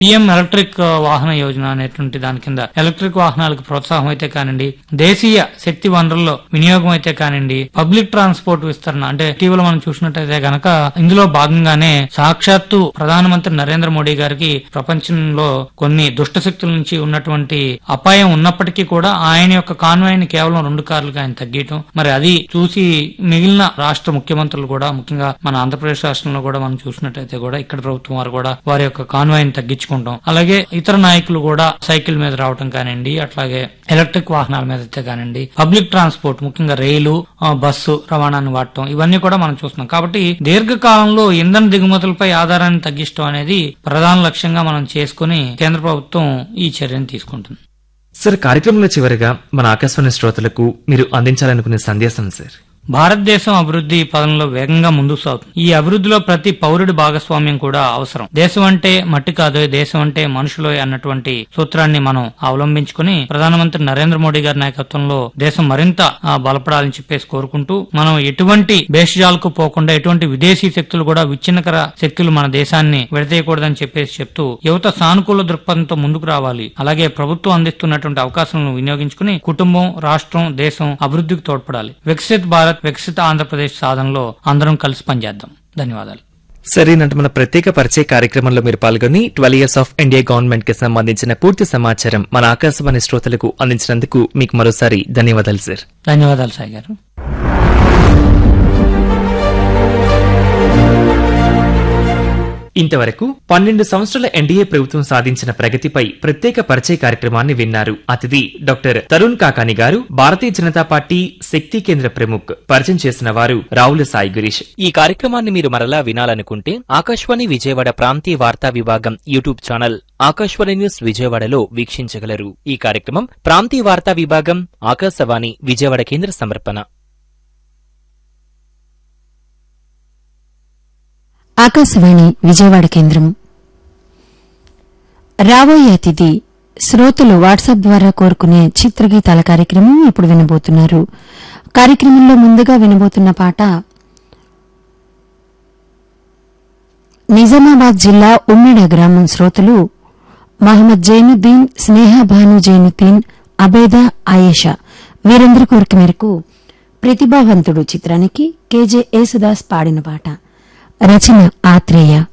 PM electric వాహన యోజన అనేటువంటి దాని కింద ఎలక్ట్రిక్ వాహనాలకు ప్రోత్సాహం అయితే కానివ్వండి దేశీయ శక్తి వనరుల్లో వినియోగం అయితే కానివ్వండి పబ్లిక్ ట్రాన్స్పోర్ట్ విస్తరణ అంటే ఇటీవల మనం చూసినట్టయితే గనక ఇందులో భాగంగానే సాక్షాత్తు ప్రధానమంత్రి నరేంద్ర మోడీ గారికి ప్రపంచంలో కొన్ని దుష్ట శక్తుల నుంచి ఉన్నటువంటి అపాయం ఉన్నప్పటికీ కూడా ఆయన యొక్క కాన్వాయ్ ని కేవలం రెండు కార్లుగా ఆయన తగ్గించడం మరి అది చూసి మిగిలిన రాష్ట్ర ముఖ్యమంత్రులు కూడా ముఖ్యంగా మన ఆంధ్రప్రదేశ్ రాష్ట్రంలో కూడా మనం చూసినట్టయితే కూడా ఇక్కడ ప్రభుత్వం వారు కూడా వారి యొక్క కాన్వాయ్ ని తగ్గించుకుంటాం అలాగే ఇతర నాయకులు కూడా సైకిల్ మీద రావటం కానివ్వండి అట్లాగే ఎలక్ట్రిక్ వాహనాల మీద అయితే కానివ్వండి పబ్లిక్ ట్రాన్స్పోర్ట్ ముఖ్యంగా రైలు ఆ, బస్సు రవాణాన్ని వాడటం ఇవన్నీ కూడా మనం చూస్తున్నాం కాబట్టి దీర్ఘకాలంలో ఇంధన దిగుమతులపై ఆధారాన్ని తగ్గించడం అనేది ప్రధాన లక్ష్యంగా మనం చేసుకుని కేంద్ర ప్రభుత్వం ఈ చర్యను తీసుకుంటుంది సార్ కార్యక్రమంలో చివరిగా మన ఆకాశవాణి శ్రోతలకు మీరు అందించాలనుకునే సందేశం సార్ భారతదేశం అభివృద్ధి పదంలో వేగంగా ముందుకు సాగుతుంది ఈ అభివృద్ధిలో ప్రతి పౌరుడి భాగస్వామ్యం కూడా అవసరం దేశం అంటే మట్టి కాదు దేశం అంటే మనుషులు అన్నటువంటి సూత్రాన్ని మనం అవలంబించుకుని ప్రధానమంత్రి నరేంద్ర మోడీ గారి నాయకత్వంలో దేశం మరింత ఆ, బలపడాలని చెప్పేసి కోరుకుంటూ మనం ఎటువంటి భేషజాలకు పోకుండా ఎటువంటి విదేశీ శక్తులు కూడా విచ్ఛిన్నకర శక్తులు మన దేశాన్ని విడతీయకూడదని చెప్పేసి చెప్తూ యువత సానుకూల దృక్పథంతో ముందుకు రావాలి అలాగే ప్రభుత్వం అందిస్తున్నటువంటి అవకాశాలను వినియోగించుకుని కుటుంబం రాష్ట్రం దేశం అభివృద్ధికి తోడ్పడాలి వికసిత్ భారత్ వికసిత ఆంధ్రప్రదేశ్ సాధనలో అందరం కలిసి పనిచేద్దాం ధన్యవాదాలు సరేనంటే మన ప్రత్యేక పరిచయ కార్యక్రమంలో మీరు పాల్గొని twelve years of India government కి సంబంధించిన పూర్తి సమాచారం మన ఆకాశవాణి శ్రోతలకు అందించినందుకు మీకు మరోసారి ధన్యవాదాలు సార్ ధన్యవాదాలు సాయి గారు ఇంతవరకు పన్నెండు సంవత్సరాల ఎన్డీఏ ప్రభుత్వం సాధించిన ప్రగతిపై ప్రత్యేక పరిచయ కార్యక్రమాన్ని విన్నారు అతిథి డాక్టర్ తరుణ్ కాకాని గారు భారతీయ జనతా పార్టీ శక్తి కేంద్ర ప్రముఖ్ పరిచయం చేసిన వారు రావుల సాయి గిరీష్ ఈ కార్యక్రమాన్ని మీరు మరలా వినాలనుకుంటే ఆకాశవాణి విజయవాడ ప్రాంతీయ వార్తా విభాగం యూట్యూబ్ ఛానల్ ఆకాశవాణి న్యూస్ విజయవాడలో వీక్షించగలరు ఈ కార్యక్రమం ప్రాంతీయ వార్తా విభాగం ఆకాశవాణి విజయవాడ కేంద్ర సమర్పణ ఆకాశవాణి విజయవాడ కేంద్రం రాబోయే అతిథి శ్రోతలు వాట్సాప్ ద్వారా కోరుకునే చిత్రగీతాల కార్యక్రమం ఇప్పుడు వినబోతున్నారు కార్యక్రమంలో ముందుగా వినబోతున్న పాట నిజామాబాద్ జిల్లా ఉమ్మిడ గ్రామం శ్రోతలు మహమ్మద్ జైనుద్దీన్ స్నేహ భాను జైనుద్దీన్ అబేదా ఆయేషా వీరందరి కోరిక మేరకు ప్రతిభావంతుడు చిత్రానికి కేజే యేసుదాస్ పాడిన పాట రచన ఆత్రేయ